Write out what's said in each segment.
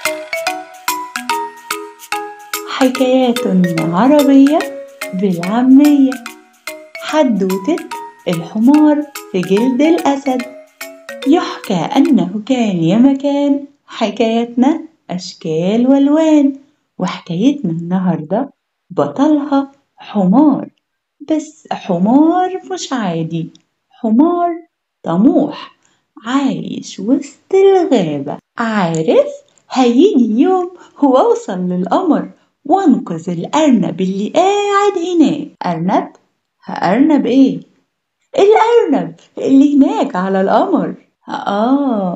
حكايات عربية بالعامية حدوتة الحمار في جلد الأسد يحكى أنه كان يا مكان حكايتنا أشكال والوان وحكايتنا النهاردة بطلها حمار بس حمار مش عادي حمار طموح عايش وسط الغابة عارف هيجي يوم هو أوصل للقمر وانقذ الأرنب اللي قاعد هناك أرنب؟ أرنب إيه؟ الأرنب اللي هناك على القمر آه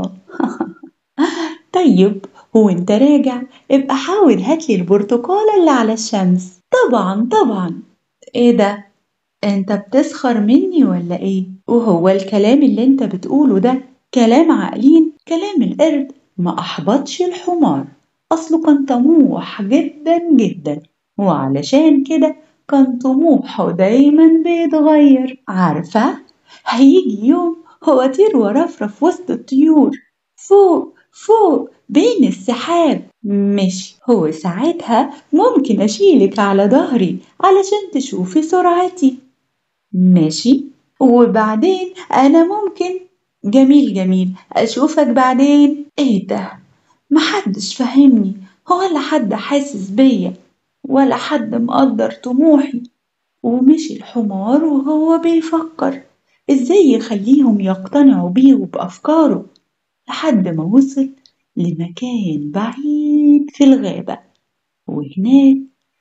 طيب وانت راجع ابقى حاول هاتلي البرتقالة اللي على الشمس طبعا طبعا ايه ده انت بتسخر مني ولا ايه وهو الكلام اللي انت بتقوله ده كلام عاقلين كلام القرد ما احبطش الحمار اصله كان طموح جدا جدا وعلشان كده كان طموحه دايما بيتغير عارفة هيجي يوم هو طير ورفرف وسط الطيور فوق فوق بين السحاب مش هو ساعتها ممكن أشيلك على ظهري علشان تشوفي سرعتي ماشي وبعدين أنا ممكن جميل جميل أشوفك بعدين إيه ده محدش فاهمني ولا حد حاسس بيا ولا حد مقدر طموحي ومشي الحمار وهو بيفكر ازاي يخليهم يقتنعوا بيه وبأفكاره لحد ما وصل لمكان بعيد في الغابة وهناك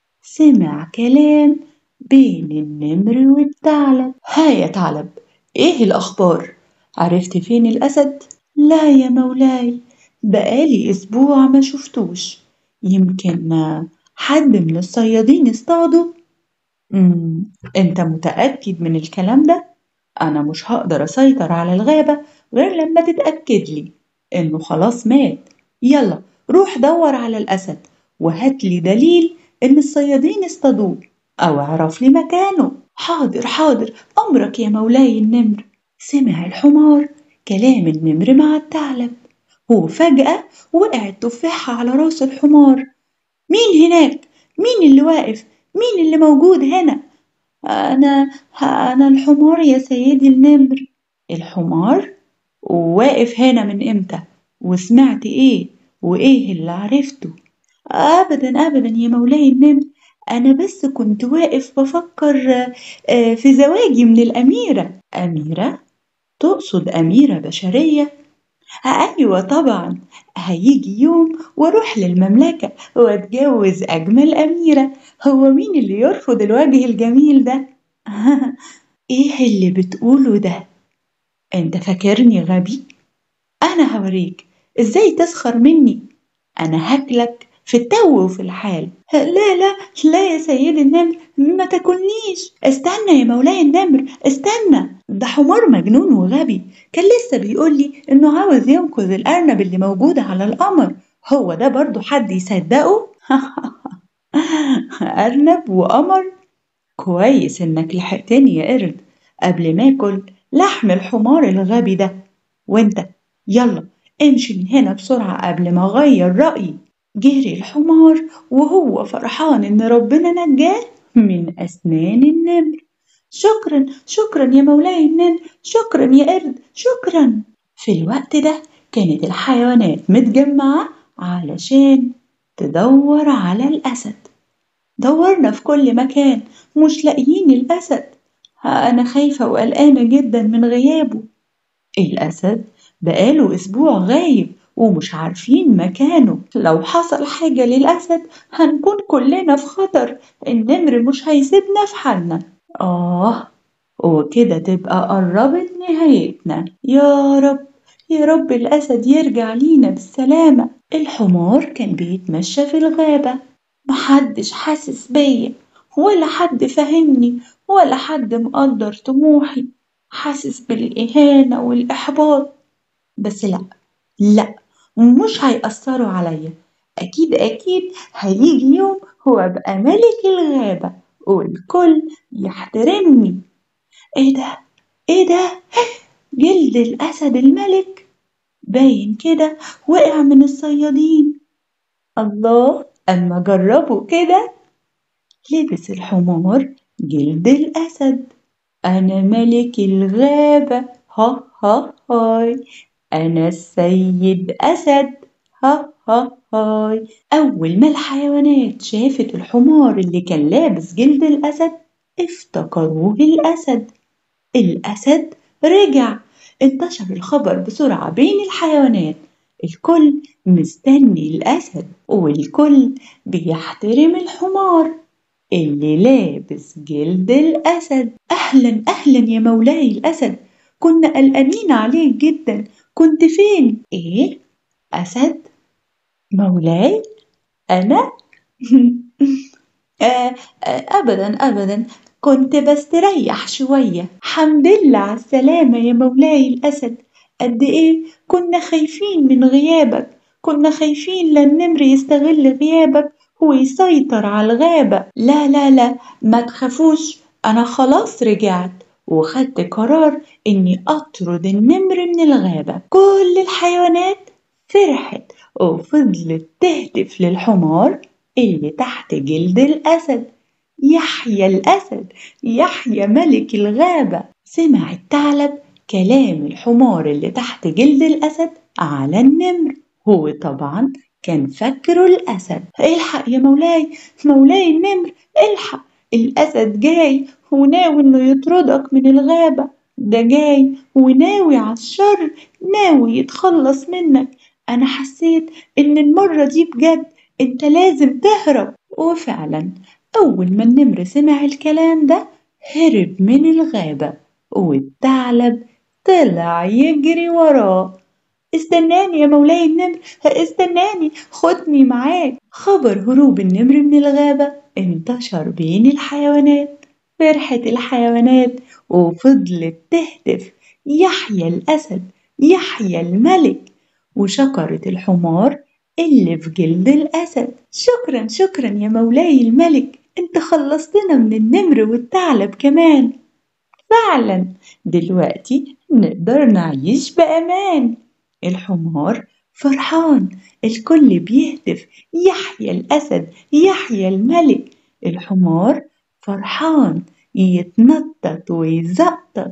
سمع كلام بين النمر والثعلب ها يا ثعلب ايه الأخبار عرفت فين الأسد؟ لا يا مولاي بقالي أسبوع ما شفتوش يمكن حد من الصيادين اصطاده مم. انت متأكد من الكلام ده؟ أنا مش هقدر أسيطر على الغابة غير لما تتأكد لي إنه خلاص مات يلا روح دور على الأسد وهات لي دليل إن الصيادين اصطادوه أو اعرف لي مكانه حاضر حاضر أمرك يا مولاي النمر سمع الحمار كلام النمر مع الثعلب وفجأة وقعت تفاحة على راس الحمار مين هناك؟ مين اللي واقف؟ مين اللي موجود هنا؟ أنا أنا الحمار يا سيدي النمر الحمار؟ واقف هنا من إمتى؟ وسمعت إيه؟ وإيه اللي عرفته؟ أبدا أبدا يا مولاي النمر أنا بس كنت واقف بفكر في زواجي من الأميرة أميرة؟ تقصد أميرة بشرية؟ أيوة طبعا هيجي يوم واروح للمملكة واتجوز أجمل أميرة هو مين اللي يرفض الوجه الجميل ده؟ إيه اللي بتقوله ده؟ أنت فاكرني غبي؟ أنا هوريك إزاي تسخر مني أنا هاكلك في التو وفي الحال لا لا لا يا سيدي النمر ما تاكلنيش استنى يا مولاي النمر استنى ده حمار مجنون وغبي كان لسه بيقول لي انه عاوز ينقذ الارنب اللي موجودة على القمر هو ده برضو حد يصدقه ارنب وقمر كويس انك لحقتني يا قرد قبل ما اكل لحم الحمار الغبي ده وانت يلا امشي من هنا بسرعة قبل ما اغير رأيي جري الحمار وهو فرحان إن ربنا نجاه من أسنان النمر شكرا شكرا يا مولاي النمر شكرا يا قرد شكرا في الوقت ده كانت الحيوانات متجمعة علشان تدور على الأسد دورنا في كل مكان مش لاقيين الأسد أنا خايفة وقلقانة جدا من غيابه الأسد بقاله أسبوع غايب ومش عارفين مكانه لو حصل حاجة للأسد هنكون كلنا في خطر النمر مش هيسيبنا في حالنا آه وكده تبقى قربت نهايتنا يا رب يا رب الأسد يرجع لينا بالسلامة الحمار كان بيتمشى في الغابة محدش حاسس بيا ولا حد فاهمني ولا حد مقدر طموحي حاسس بالإهانة والإحباط بس لأ لأ مش هيأثروا عليا أكيد أكيد هيجي يوم هو أبقى ملك الغابة والكل يحترمني إيه ده؟ إيه ده؟ جلد الأسد الملك باين كده وقع من الصيادين الله أما جربوا كده لبس الحمار جلد الأسد أنا ملك الغابة ها ها هاي أنا السيد أسد ها ها هاي أول ما الحيوانات شافت الحمار اللي كان لابس جلد الأسد افتكروه الأسد الأسد رجع انتشر الخبر بسرعة بين الحيوانات الكل مستني الأسد والكل بيحترم الحمار اللي لابس جلد الأسد أهلا أهلا يا مولاي الأسد كنا قلقانين عليك جدا كنت فين؟ إيه؟ أسد؟ مولاي؟ أنا؟ آه أبدا أبدا كنت بستريح شوية حمد لله على السلامة يا مولاي الأسد قد إيه كنا خايفين من غيابك كنا خايفين لا النمر يستغل غيابك ويسيطر على الغابة لا لا لا ما تخافوش أنا خلاص رجعت وخدت قرار إني أطرد النمر من الغابة كل الحيوانات فرحت وفضلت تهتف للحمار اللي تحت جلد الأسد يحيى الأسد يحيى ملك الغابة سمع الثعلب كلام الحمار اللي تحت جلد الأسد على النمر هو طبعا كان فكره الأسد الحق يا مولاي مولاي النمر الحق الأسد جاي وناوي إنه يطردك من الغابة ده جاي وناوي على الشر ناوي يتخلص منك أنا حسيت إن المرة دي بجد أنت لازم تهرب وفعلا أول ما النمر سمع الكلام ده هرب من الغابة والثعلب طلع يجري وراه استناني يا مولاي النمر استناني خدني معاك خبر هروب النمر من الغابة انتشر بين الحيوانات فرحت الحيوانات وفضلت تهتف يحيى الأسد يحيى الملك وشكرت الحمار اللي في جلد الأسد شكرا شكرا يا مولاي الملك انت خلصتنا من النمر والثعلب كمان فعلا دلوقتي نقدر نعيش بأمان الحمار فرحان الكل بيهتف يحيى الأسد يحيى الملك الحمار فرحان يتنطط ويزقطط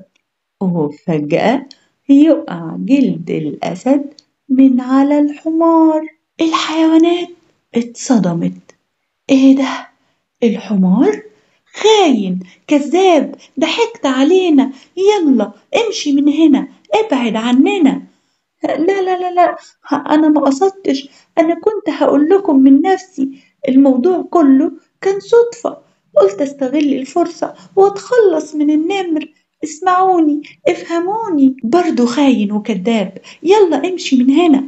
وفجأة يقع جلد الأسد من على الحمار الحيوانات اتصدمت ايه ده الحمار خاين كذاب ضحكت علينا يلا امشي من هنا ابعد عننا لا لا لا لا أنا ما قصدتش أنا كنت هقول لكم من نفسي الموضوع كله كان صدفة قلت أستغل الفرصة وأتخلص من النمر اسمعوني افهموني برضو خاين وكذاب يلا امشي من هنا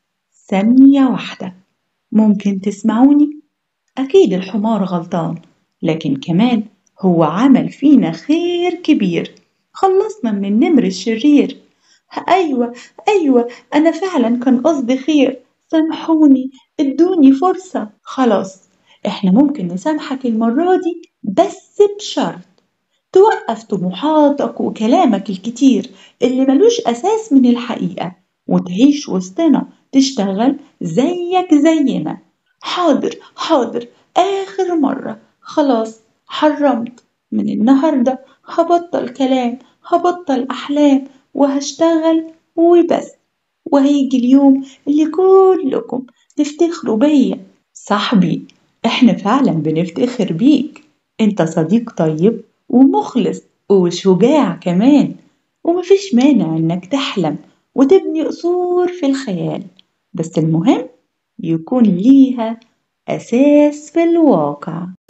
ثانية واحدة ممكن تسمعوني أكيد الحمار غلطان لكن كمان هو عمل فينا خير كبير خلصنا من النمر الشرير أيوة أيوة أنا فعلا كان قصدي خير سامحوني ادوني فرصة خلاص احنا ممكن نسامحك المرة دي بس بشرط توقف طموحاتك وكلامك الكتير اللي ملوش أساس من الحقيقة وتعيش وسطنا تشتغل زيك زينا حاضر حاضر آخر مرة خلاص حرمت من النهاردة هبطل كلام هبطل أحلام وهشتغل وبس وهيجي اليوم اللي كلكم تفتخروا بيا صاحبي احنا فعلا بنفتخر بيك انت صديق طيب ومخلص وشجاع كمان ومفيش مانع انك تحلم وتبني قصور في الخيال بس المهم يكون ليها أساس في الواقع